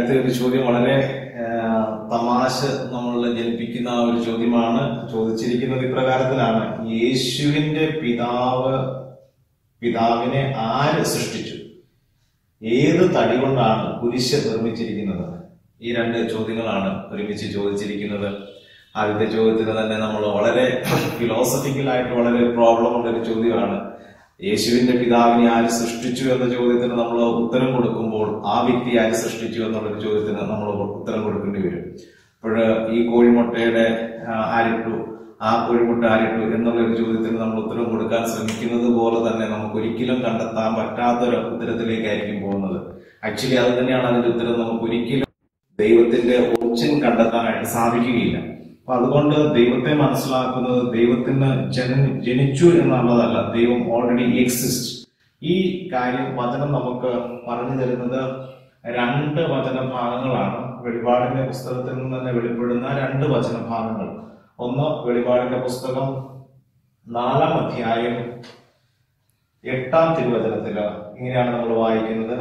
അടുത്ത ഒരു ചോദ്യം വളരെ ആ, തമാശ നമ്മളിൽ ജനിപ്പിക്കുന്ന ഒരു ചോദ്യമാണ് ചോദിച്ചിരിക്കുന്നത് ഇപ്രകാരത്തിലാണ് യേശുവിന്റെ പിതാവ് പിതാവിനെ ആര് സൃഷ്ടിച്ചു ഏത് തടി കൊണ്ടാണ് കുരിശ് നിർമ്മിച്ചിരിക്കുന്നത് ഈ രണ്ട് ചോദ്യങ്ങളാണ് ഒരുമിച്ച് ചോദിച്ചിരിക്കുന്നത് ആദ്യത്തെ ചോദ്യത്തിന് തന്നെ നമ്മൾ വളരെ ഫിലോസഫിക്കൽ ആയിട്ട് വളരെ പ്രോബ്ലം ഉള്ള ഒരു ചോദ്യമാണ് യേശുവിന്റെ പിതാവിനെ ആര് സൃഷ്ടിച്ചു എന്ന ചോദ്യത്തിന് നമ്മൾ ഉത്തരം കൊടുക്കുമ്പോൾ ആ വ്യക്തി ആര് സൃഷ്ടിച്ചു എന്നുള്ളൊരു ചോദ്യത്തിന് നമ്മൾ ഉത്തരം കൊടുക്കേണ്ടി വരും അപ്പോൾ ഈ കോഴിമുട്ടയുടെ ആ, ആരിട്ടു ആ കോഴിമുട്ട ആരിട്ടു എന്നുള്ള ഒരു ചോദ്യത്തിന് നമ്മൾ ഉത്തരം കൊടുക്കാൻ ശ്രമിക്കുന്നത് പോലെ തന്നെ നമുക്ക് ഒരിക്കലും കണ്ടെത്താൻ പറ്റാത്തൊരു ഉത്തരത്തിലേക്കായിരിക്കും പോകുന്നത് ആക്ച്വലി അത് തന്നെയാണ് അതിന്റെ ഉത്തരം നമുക്ക് ഒരിക്കലും ദൈവത്തിന്റെ ഒറിജിൻ കണ്ടെത്താനായിട്ട് സാധിക്കുകയില്ല അപ്പൊ അതുകൊണ്ട് ദൈവത്തെ മനസ്സിലാക്കുന്നത് ദൈവത്തിന് ജന ജനിച്ചു എന്നുള്ളതല്ല ദൈവം ഓൾറെഡി എക്സിസ്റ്റ് ഈ കാര്യം വചനം നമുക്ക് പറഞ്ഞു തരുന്നത് രണ്ട് വചന ഭാഗങ്ങളാണ് വെളിപാടിന്റെ പുസ്തകത്തിൽ നിന്ന് തന്നെ വെളിപ്പെടുന്ന രണ്ട് വചന ഭാഗങ്ങൾ ഒന്ന് വെളിപാടിന്റെ പുസ്തകം നാലാം അധ്യായം എട്ടാം തിരുവചനത്തില് ഇങ്ങനെയാണ് നമ്മൾ വായിക്കുന്നത്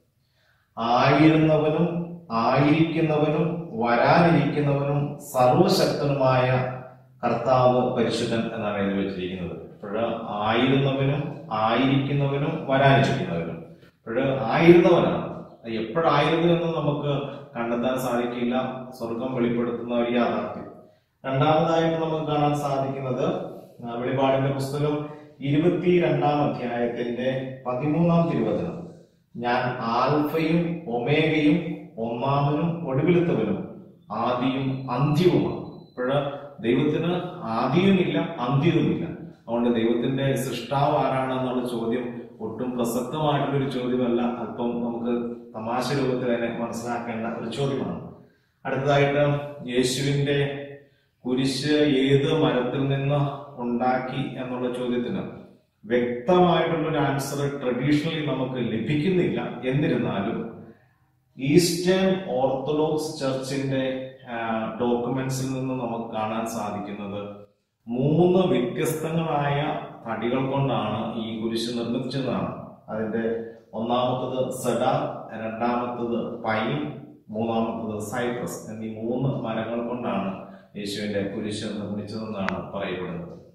ആയിരുന്നവനും ആയിരിക്കുന്നവനും വരാനിരിക്കുന്നവനും സർവശക്തനുമായ കർത്താവ് പരിശുദ്ധൻ എന്നാണ് എഴുതി വെച്ചിരിക്കുന്നത് അപ്പോഴ് ആയിരുന്നവനും ആയിരിക്കുന്നവനും വരാനിരിക്കുന്നവനും അപ്പോഴ് ആയിരുന്നവനാണ് അത് എപ്പോഴായിരുന്നു എന്ന് നമുക്ക് കണ്ടെത്താൻ സാധിക്കില്ല സ്വർഗം വെളിപ്പെടുത്തുന്ന ഒരു യാഥാർത്ഥ്യം രണ്ടാമതായിട്ട് നമുക്ക് കാണാൻ സാധിക്കുന്നത് ആ, വെളിപാടിന്റെ പുസ്തകം ഇരുപത്തിരണ്ടാം അധ്യായത്തിന്റെ പതിമൂന്നാം തിരുവചനം ഞാൻ ആൽഫയും ഒമേഗയും ഒന്നാമനും ഒടുവിലത്തവനും ആദിയും അന്ത്യവുമാണ് അപ്പോൾ ദൈവത്തിന് ആദിയുമില്ല അന്ത്യവുമില്ല അതുകൊണ്ട് ദൈവത്തിന്റെ സൃഷ്ടാവ് ആരാണെന്നുള്ള ചോദ്യം ഒട്ടും പ്രസക്തമായിട്ടുള്ള ഒരു ചോദ്യമല്ല അല്പം നമുക്ക് തമാശ രൂപത്തിൽ തന്നെ മനസ്സിലാക്കേണ്ട ഒരു ചോദ്യമാണ് അടുത്തതായിട്ട് യേശുവിന്റെ കുരിശ് ഏത് മരത്തിൽ നിന്ന് ഉണ്ടാക്കി എന്നുള്ള ചോദ്യത്തിന് വ്യക്തമായിട്ടുള്ള ഒരു ആൻസർ ട്രഡീഷണലി നമുക്ക് ലഭിക്കുന്നില്ല എന്നിരുന്നാലും ഈസ്റ്റേൺ ഓർത്തഡോക്സ് ചർച്ചിന്റെ ഡോക്യുമെന്റ്സിൽ നിന്ന് നമുക്ക് കാണാൻ സാധിക്കുന്നത് മൂന്ന് വ്യത്യസ്തങ്ങളായ തടികൾ കൊണ്ടാണ് ഈ കുരിശ് നിർമ്മിച്ചതാണ് അതിന്റെ ഒന്നാമത്തത് സെഡ രണ്ടാമത്തത് പൈൻ മൂന്നാമത്തത് സൈപ്രസ് എന്നീ മൂന്ന് മരങ്ങൾ കൊണ്ടാണ് യേശുവിന്റെ കുരിശ് നിർമ്മിച്ചതെന്നാണ് പറയപ്പെടുന്നത്